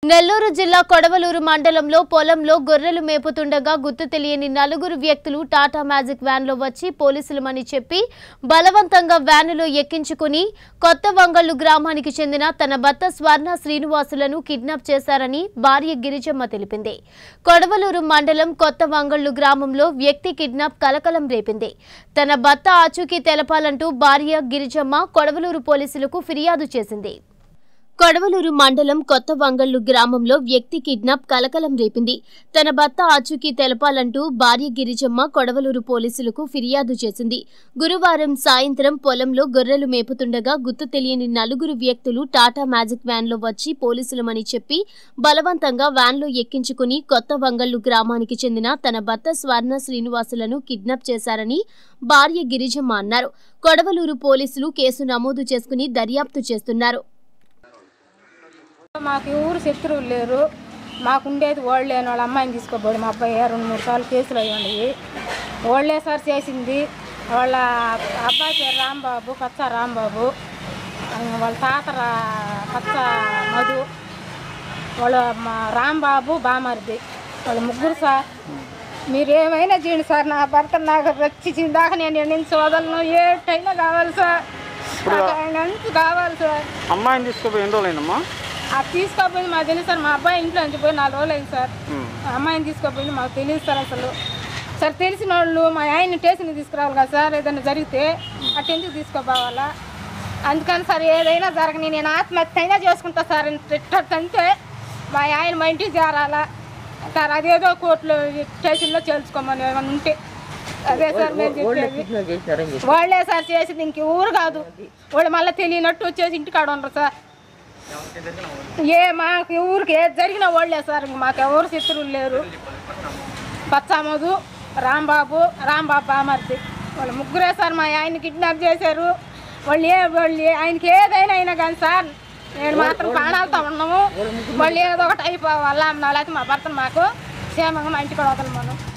నెల్లూరు జిల్లా కొడవలూరు మండలంలో పొలంలో గొర్రెలు మేపుతుండగా గుర్తు తెలియని నలుగురు వ్యక్తులు టాటా మ్యాజిక్ వ్యాన్లో వచ్చి పోలీసులమని చెప్పి బలవంతంగా వ్యానులో ఎక్కించుకుని కొత్త వంగళ్లు గ్రామానికి చెందిన తన భర్త స్వర్ణ శ్రీనివాసులను కిడ్నాప్ చేశారని భార్య గిరిజమ్మ తెలిపింది కొడవలూరు మండలం కొత్త వంగళ్లు గ్రామంలో వ్యక్తి కిడ్నాప్ కలకలం రేపింది తన భర్త ఆచూకీ తెలపాలంటూ భార్య గిరిజమ్మ కొడవలూరు పోలీసులకు ఫిర్యాదు చేసింది కొడవలూరు మండలం కొత్త వంగళ్లు గ్రామంలో వ్యక్తి కిడ్నాప్ కలకలం రేపింది తన భర్త ఆచూకీ తెలపాలంటూ భార్య గిరిజమ్మ కొడవలూరు పోలీసులకు ఫిర్యాదు చేసింది గురువారం సాయంత్రం పొలంలో గొర్రెలు మేపుతుండగా గుర్తు తెలియని నలుగురు వ్యక్తులు టాటా మ్యాజిక్ వ్యాన్లో వచ్చి పోలీసులమని చెప్పి బలవంతంగా వ్యాన్లో ఎక్కించుకుని కొత్త వంగళ్లు గ్రామానికి చెందిన తన భర్త స్వర్ణ శ్రీనివాసులను కిడ్నాప్ చేశారని భార్య గిరిజమ్మ అన్నారు కొడవలూరు పోలీసులు కేసు నమోదు చేసుకుని దర్యాప్తు చేస్తున్నారు మాకు ఊరు శత్రువులు లేరు మాకు ఉండేది వాళ్ళు లేని వాళ్ళ అమ్మాయిని తీసుకోబోడు మా అబ్బాయి రెండు మూడు సార్లు కేసులు అయ్యి ఉన్నాయి వాళ్ళే సార్ చేసింది వాళ్ళ అబ్బాయి పేరు రాంబాబు పచ్చ రాంబాబు ఆ, వాళ్ళ తాత రా- పచ్చ మధు వాళ్ళ మా రాంబాబు బామర్ది వాళ్ళ ముగ్గురు సార్ మీరు ఏమైనా చేయండి సార్ నా భర్త నాకు రక్షించిన దాకా నేను ఎన్ని సోదరులను ఏటైనా కావాలి సార్ నాకు ఆయన అంత కావాలి సార్ అమ్మాయిని తీసుకుపోయి ఎన్ని రోజులైందమ్మా ఆ తీసుకోపోయింది మాకు తెలియదు సార్ మా అబ్బాయి ఇంట్లో నుంచి పోయి నాలుగు రోజులు అయింది సార్ ఆ అమ్మాయిని తీసుకోపోయింది మాకు తెలియదు సార్ అసలు సార్ తెలిసిన వాళ్ళు మా ఆయన్ని స్టేషన్కి తీసుకురావాలి కదా సార్ ఏదైనా జరిగితే అటు ఎందుకు తీసుకోపోవాలా అందుకని సార్ ఏదైనా జరగని నేను ఆత్మహత్య అయినా చేసుకుంటా సార్ అంటే మా ఆయన మా ఇంటికి చేరాలా సార్ అదేదో కోర్టులో స్టేషన్లో చేర్చుకోమని ఏమైనా ఉంటే అదే సార్ మేము చెప్పేది వాళ్ళే సార్ చేసింది ఇంక ఊరు కాదు వాళ్ళు మళ్ళీ తెలియనట్టు వచ్చేసి ఇంటికాడ ఉండరు సార్ ఏ మాకు ఊరికి ఏది జరిగినా వాళ్ళే సార్ ఇంక మాకు ఎవరు శత్రువులు లేరు పచ్చామధు రాంబాబు రాంబాబు బామర్ది వాళ్ళు ముగ్గురే సార్ మా ఆయన కిడ్నాప్ చేశారు వాళ్ళు ఏ వాళ్ళు ఏ- ఆయనకి ఏదైనా అయినా కానీ సార్ నేను మాత్రం ప్రాణాలతో ఉన్నాము వాళ్ళు ఏదో ఒకటి అయిపోవాలా లేకపోతే మా భర్తను మాకు క్షేమంగా మా ఇంటికి వదలమను